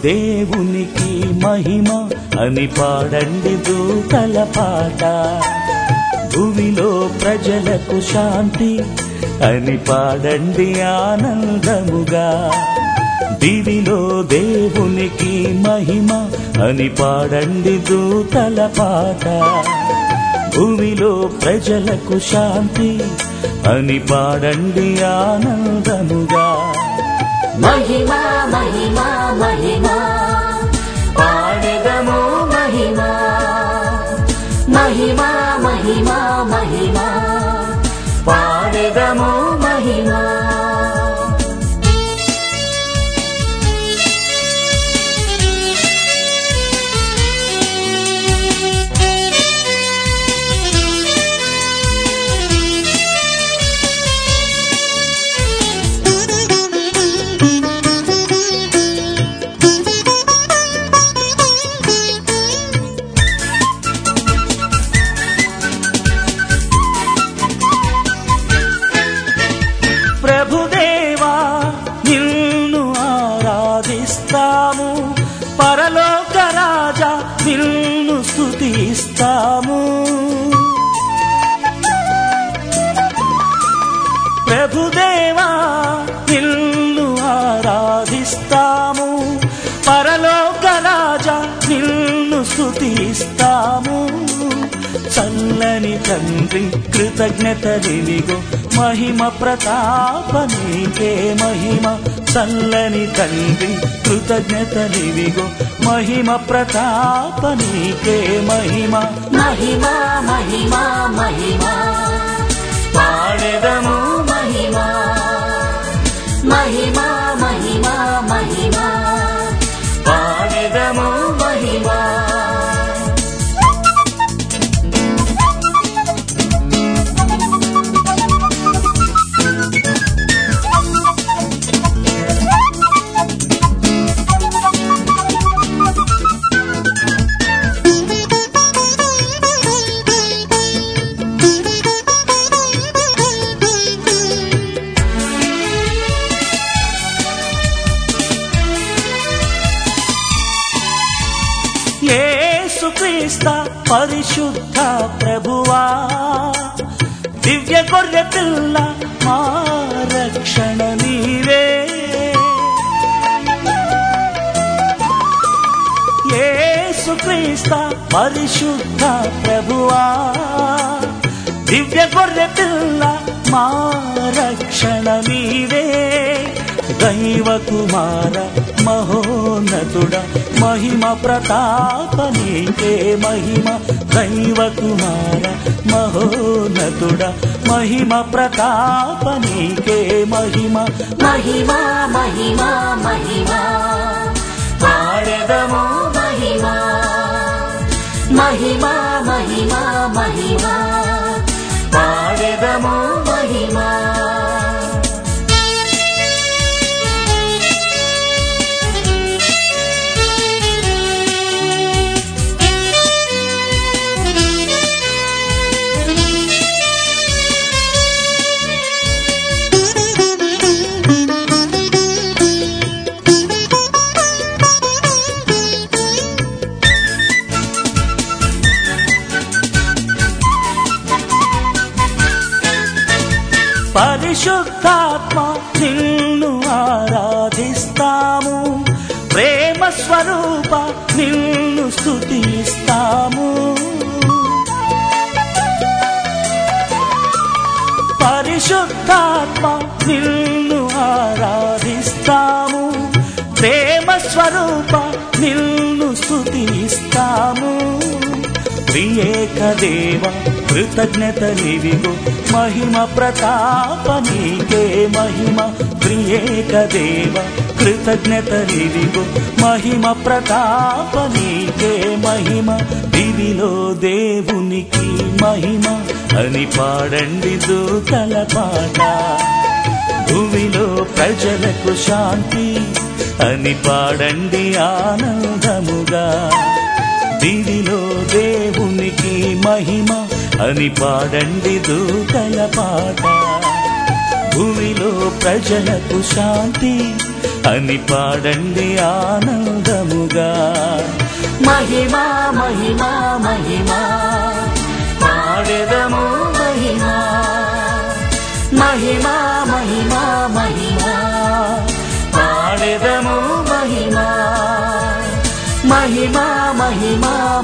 దేవునికి మహిమ అని పాడండి దూతల పాట భూమిలో ప్రజలకు శాంతి అని పాడండి ఆనందముగా దివిలో దేవునికి మహిమ అని పాడండి దూతల పాట భూమిలో ప్రజలకు శాంతి అని పాడండి ఆనందముగా మహిమా మహిమా మహిమా పాడెదము మహిమా మహిమా మహిమా మహిమా పాడెదము మహిమా ప్రభుదేవా నిన్ను ఆరాధిస్తాము పరలోక రాజా నిన్ను స్తుతిస్తాము ప్రభుదేవా నిన్ను ఆరాధిస్తాము పరలోక రాజా నిన్ను స్తుతిస్తాము చల్లని తండ్రి కృతజ్ఞతలివిగో మహిమ ప్రతాప నీకే మహిమ చల్లని తండ్రి కృతజ్ఞతలివిగో మహిమ ప్రతాప నీకే మహిమ మహిమా మహిమా మహిమా పాడెదము మహిమా మహిమా మహిమా మహిమా పాడెదము మహిమా యేసుక్రీస్త పరిశుద్ధ ప్రభువా దివ్య గొర్రె పిల్ల మా రక్షణ నీవే యేసుక్రీస్త పరిశుద్ధ ప్రభువా దివ్య గొర్రె పిల్ల మా రక్షణ నీవే దైవ కుమార మహోన్నతుడ మహిమ ప్రతాప నీకే మహిమ దైవ కుమార మహోన్నతుడ మహిమ ప్రతాప నీకే మహిమ మహిమా మహిమా మహిమా పాడెదము మహిమా మహిమా మహిమా మహిమా పాడెదము మహిమా పరిశుద్ధాత్మ నిన్ను ఆరాధిస్తాము ప్రేమ స్వరూప నిన్ను స్తుతిస్తాము పరిశుద్ధాత్మ నిన్ను ఆరాధిస్తాము ప్రేమ స్వరూప నిన్ను స్తుతిస్తాము ప్రియేక దేవ కృతజ్ఞతలివిగో మహిమ ప్రతాప నీకే మహిమ ప్రియేక దేవ కృతజ్ఞతలివిగో మహిమ ప్రతాప నీకే మహిమ దివిలో దేవునికి మహిమ అని పాడండి దూతల పాట భూమిలో ప్రజలకు శాంతి అని పాడండి ఆనందముగా దివిలో దేవునికి మహిమ అని పాడండి దూతల పాట భూమిలో ప్రజలకు శాంతి అని పాడండి ఆనందముగా మహిమా మహిమా మహిమా పాడెదము మహిమా మహిమా మహిమా మహిమా పాడెదము మహిమా మహిమా మహిమా